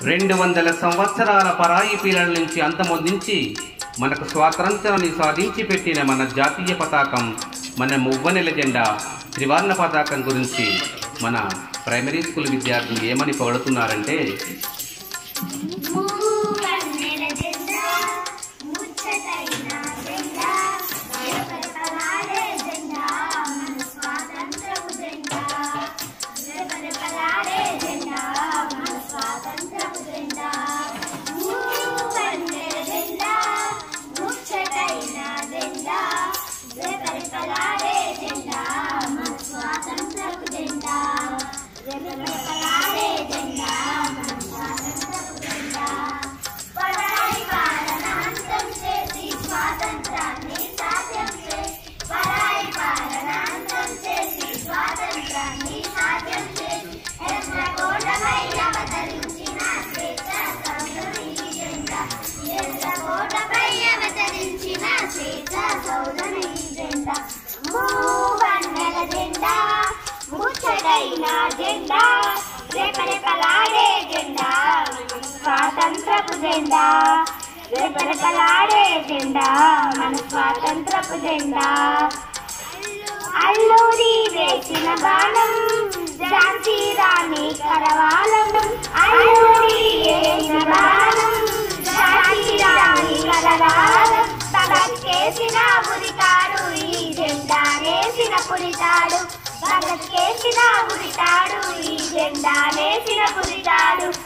రెండు వందల సంవత్సరాల పరాయి పీలల నుంచి అంతమొందించి మనకు స్వాతంత్రాన్ని సాధించి పెట్టిన మన జాతీయ పతాకం మన మువ్వనెల జెండా త్రివర్ణ పతాకం గురించి మన ప్రైమరీ స్కూల్ విద్యార్థులు ఏమని పొగడుతున్నారంటే మూవన్నెల జెండా ముచ్చటైన జెండా రెపరెపలాడే జెండా మన స్వాతంత్రపు జెండా రెపరెపలాడే జెండా మన స్వాతంత్రపు జెండా మూవన్నెల జెండా ముచ్చటైన జెండా రెపరెపలాడే జెండా మన స్వాతంత్రపు జెండా రెపరెపలాడే జెండా మన స్వాతంత్రపు జెండా పరాయి పాలన అంతం చేసి స్వాతంత్రాన్ని సాధ్యం చేసి పరాయి పాలన అంతం చేసి స్వాతంత్రాన్ని సాధ్యం చేసి ఎర్రకోటపై అవతరించిన స్వేచ్ఛ సౌదరి జెండా ఎర్రకోటపై అవతరించిన స్వేచ్ఛ సౌదరి జెండా మూవన్నెల జెండా ముచ్చటైన జెండా రేపరేపలాడే జెండా స్వాతంత్రపు జెండా రేపరేపలాడే జెండా మన స్వాతంత్రపు జెండా అల్లూరి వేసిన బాణం ఝాన్సీ రాణి కరవాలం అల్లూరి వేసిన బాణం ఝాన్సీ రాణి కరవాలం భగత్కేసిన ఉరితాడు ఈ జెండా నేసిన పురితాడు భగత్కేసిన ఉరితాడు ఈ జెండా నేసిన పురితాడు